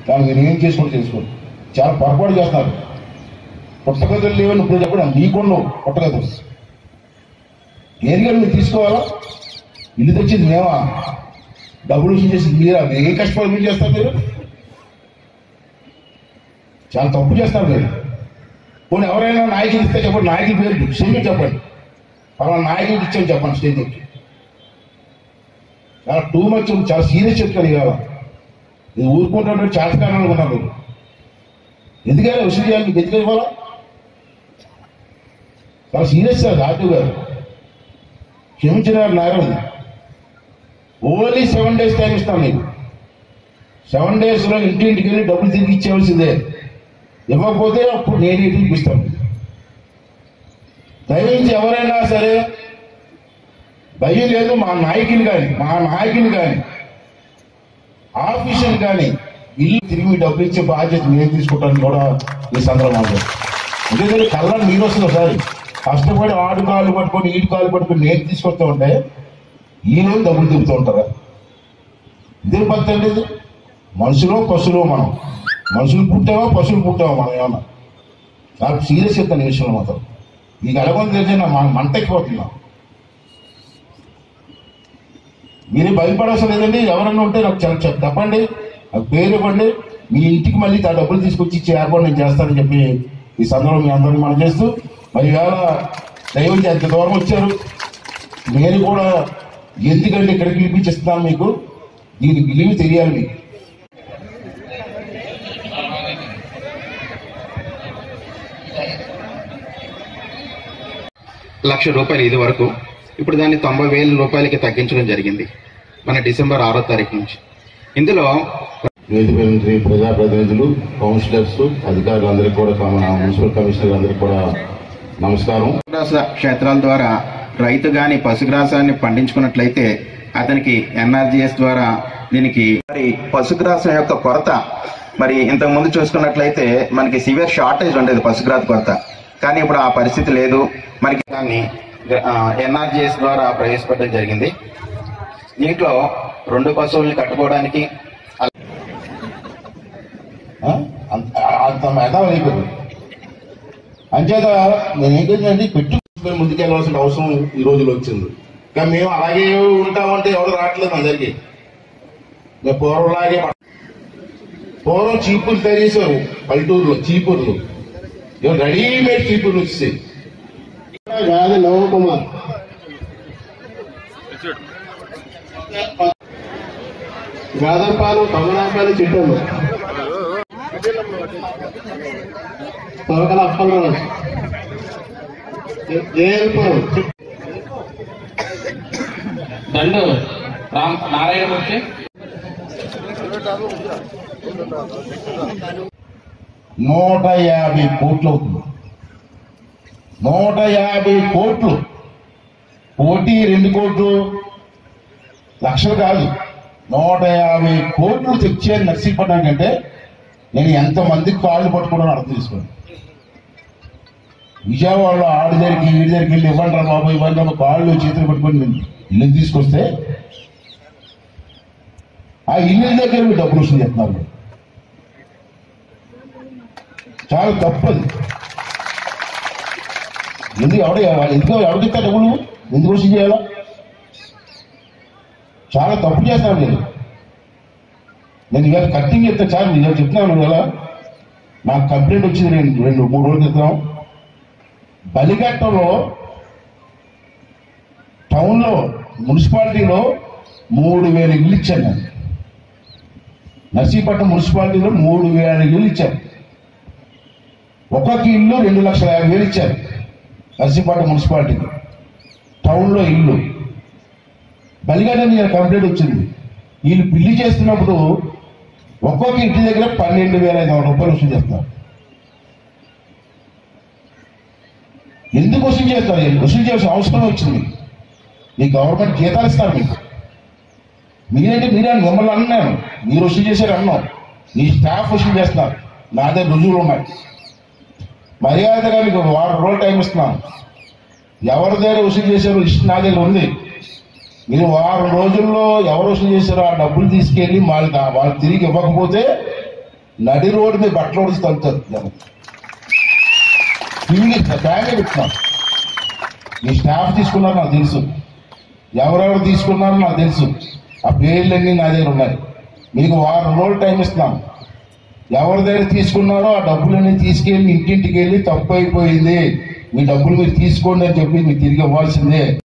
దాన్ని మీరు ఏం చేసుకోండి చేసుకోండి చాలా పొరపాటు చేస్తున్నారు పుట్టగదులు లేవని ఇప్పుడు చెప్పడం నీకున్నావు పుట్టగదులు ఏదిగా మీరు తీసుకోవాలా ఇల్లు తెచ్చింది మేమా డబ్బులు వసూలు చేసింది మీరా మీరు ఏ కష్టపడి మీరు చేస్తారు మీరు చాలా తప్పు చేస్తారు మీరు పోనీ ఎవరైనా నాయకులు ఇస్తే చెప్పండి నాయకుల పేరు స్టేజ్ మీద చెప్పండి పలానా నాయకుడికి ఇచ్చాం చెప్పండి స్టేజ్ ఎక్కి చాలా టూ మచ్ చాలా సీరియస్ చెప్తాను ఇవాళ ఇది ఊరుకుంటే చేతకాలం అనుకున్నాను మీరు ఎందుకైనా విషయం చేయాలి మీకు ఎందుకు ఇవ్వాలా చాలా సీరియస్ సార్ రాజు గారు క్షమించిన నేరం ఇది ఓన్లీ సెవెన్ డేస్ టైం ఇస్తాను మీకు సెవెన్ డేస్ లో ఇంటింటికి వెళ్ళి డబ్బులు తిరిగి ఇచ్చేవలసిందే ఇవ్వకపోతే అప్పుడు నేను ఇంటికి ఇస్తాను దయవించి ఎవరైనా సరే భయం లేదు మా నాయకులు కానీ మా నాయకులు కానీ ఆఫీసర్లు కానీ ఇల్లు తిరిగి మీ డబ్బులు ఇచ్చే బాధ్యత నేను తీసుకుంటాను కూడా ఈ సందర్భంలో ఎందుకంటే కళ్ళని మీరు వస్తుంది ఒకసారి కష్టపడి ఆడు కాళ్ళు పట్టుకొని ఈడు కాళ్ళు పట్టుకొని నేను తీసుకొస్తూ ఉంటే ఈయన డబ్బులు తిప్పుతూ ఉంటారా ఇదే పద్ధతి అండి ఇది మనుషులు పశువులు మనం మనుషులు పుట్టావా పశువులు పుట్టావా మనం ఏమన్నా నాకు సీరియస్ చెప్తాను ఈ విషయంలో మాత్రం మీకు ఎలాగొంది తెలిసి నా మన- మంట ఎక్కిపోతున్నా మీరు భయపడవలసిన లేదండి ఎవరన్నా ఉంటే నాకు చెప్ చెప్- చెప్పండి నాకు పేరు ఇవ్వండి మీ ఇంటికి మళ్ళీ ఆ డబ్బులు తీసుకొచ్చి ఇచ్చే ఏర్పాటు నేను చేస్తానని చెప్పి ఈ సందర్భం మీ అందరినీ మనం చేస్తూ మరి ఇవాళ దైవం ఎంత దూరం వచ్చారు నేను కూడా ఎందుకంటే ఇక్కడికి పిలిపించిస్తున్నాను మీకు దీని విలువ తెలియాలి మీకు లక్ష రూపాయలు ఇది వరకు ఇప్పుడు దాన్ని తొంభై వేల రూపాయలకి తగ్గించడం జరిగింది మన డిసెంబర్ ఆరో తారీఖు నుంచి ఇందులో వేదిక నుంచి ప్రజాప్రతినిధులు కౌన్సిలర్స్ అధికారులందరికీ కూడా మన మున్సిపల్ కమిషనర్ అందరికీ కూడా నమస్కారం పశుగ్రాస క్షేత్రాల ద్వారా రైతు గాని పశుగ్రాసాన్ని పండించుకున్నట్లయితే అతనికి ఎన్ఆర్జీఎస్ ద్వారా దీనికి మరి పశుగ్రాసం యొక్క కొరత మరి ఇంతకు ముందు చూసుకున్నట్లయితే మనకి సివియర్ షార్టేజ్ ఉండేది పశుగ్రాస కొరత కానీ ఇప్పుడు ఆ పరిస్థితి లేదు మనకి దాన్ని ఎన్ఆర్జీఎస్ ద్వారా ప్రవేశపెట్టడం జరిగింది దీంట్లో రెండు పశువుల్ని కట్టుకోవడానికి ఆ? అంత అంత మేధావి అయిపోయింది అంచేత నేను ఏం చేసిందంటే పెట్టుకుని ముందుకెళ్ళవలసిన అవసరం ఈ రోజులో వచ్చింది కానీ మేము అలాగే ఉంటామంటే ఎవరు రావట్లేదు అందరికి మేము పూర్వంలాగే మా- పూర్వం చీపులు తయారు చేశారు పల్లెటూరులో చీపుర్లు ఇవాళ రెడీమేడ్ చీపుర్లు వచ్చేసాయి గాలి నవకుమార్ గాదర్పాలెం కమలాపల్లి చిట్టూరు తొరకల అప్పలరాజు జయల్పురం దండు రామ్ నారాయణమూర్తి నూట యాభై కోట్లు అవుతుంది నూట యాభై కోట్లు కోటి రెండు కోట్లు లక్షలు కాదు నూట యాభై కోట్లు తెచ్చే నర్సీపట్నం కంటే నేను ఎంతమందికి కాళ్ళు పట్టుకున్నాను అర్థం చేసుకోండి విజయవాడలో ఆడి దగ్గరికి వీడి దగ్గరికి వెళ్ళి ఇవ్వండి రా బాబు ఇవ్వండి రా బాబు, కాళ్ళు చేతులు పట్టుకొని నేను ఇల్లు తీసుకొస్తే ఆ ఇల్లు దగ్గర మీరు డబ్బులు వసూలు చేస్తున్నారు మీరు. చాలా తప్పది ఎందుకు ఎవడ ఎందుకు ఎవరికి డబ్బులు ఎందుకు వసూలు చేయాలా చాలా తప్పు చేస్తాను నేను నేను ఇవాళ కట్టింగ్ చెప్తే చాలు ఇవాళ చెప్తున్నాను ఇవాళ నాకు కంప్లైంట్ వచ్చింది రెండు రెండు మూడు రోజుల క్రితం బలిఘట్టంలో టౌన్లో మున్సిపాలిటీలో మూడు వేల ఇల్లు ఇచ్చాను నేను నర్సీపట్నం మున్సిపాలిటీలో మూడు వేల ఇల్లు ఇచ్చారు ఒక్కొక్క ఇల్లు రెండు లక్షల యాభై వేలు ఇచ్చారు నర్సీపట్నం మున్సిపాలిటీకి టౌన్లో ఇల్లు బలిగడ్డ నేను కంప్లైంట్ వచ్చింది వీళ్ళు బిల్లు చేస్తున్నప్పుడు ఒక్కొక్క ఇంటి దగ్గర పన్నెండు వేల ఐదు వందల రూపాయలు వసూలు చేస్తారు ఎందుకు వసూలు చేస్తారు వీళ్ళు? వసూలు చేయాల్సిన అవసరం వచ్చింది మీ గవర్నమెంట్ జీతాలు ఇస్తారు మీకు మీరంటే మీరే మిమ్మల్ని అన్నాను మీరు వసూలు చేశారు అన్నాం మీ స్టాఫ్ వసూలు చేస్తున్నారు నా దగ్గర రుజువులు ఉన్నాయి మర్యాదగా మీకు వారం రోజులు టైం ఇస్తున్నాను ఎవరి దగ్గర వసూలు చేశారో లిస్ట్ నా దగ్గర ఉంది మీరు వారం రోజుల్లో ఎవరు వసూలు చేశారో ఆ డబ్బులు తీసుకెళ్లి వాళ్ళకి వాళ్ళు తిరిగి ఇవ్వకపోతే నడి రోడ్డు మీద బట్టలు ఓడిచి తంతారు జనం తిరిగి బ్యాగే పెట్టున్నాం ఈ స్టాఫ్ తీసుకున్నారు నాకు తెలుసు ఎవరెవరు తీసుకున్నారో నాకు తెలుసు ఆ పేర్లన్నీ నా దగ్గర ఉన్నాయి మీకు వారం రోజులు టైం ఇస్తున్నాం ఎవరి దగ్గర తీసుకున్నారో ఆ డబ్బులన్నీ తీసుకెళ్ళి ఇంటింటికి వెళ్ళి తప్పు అయిపోయింది మీ డబ్బులు మీరు తీసుకోండి అని చెప్పి మీకు తిరిగి ఇవ్వాల్సిందే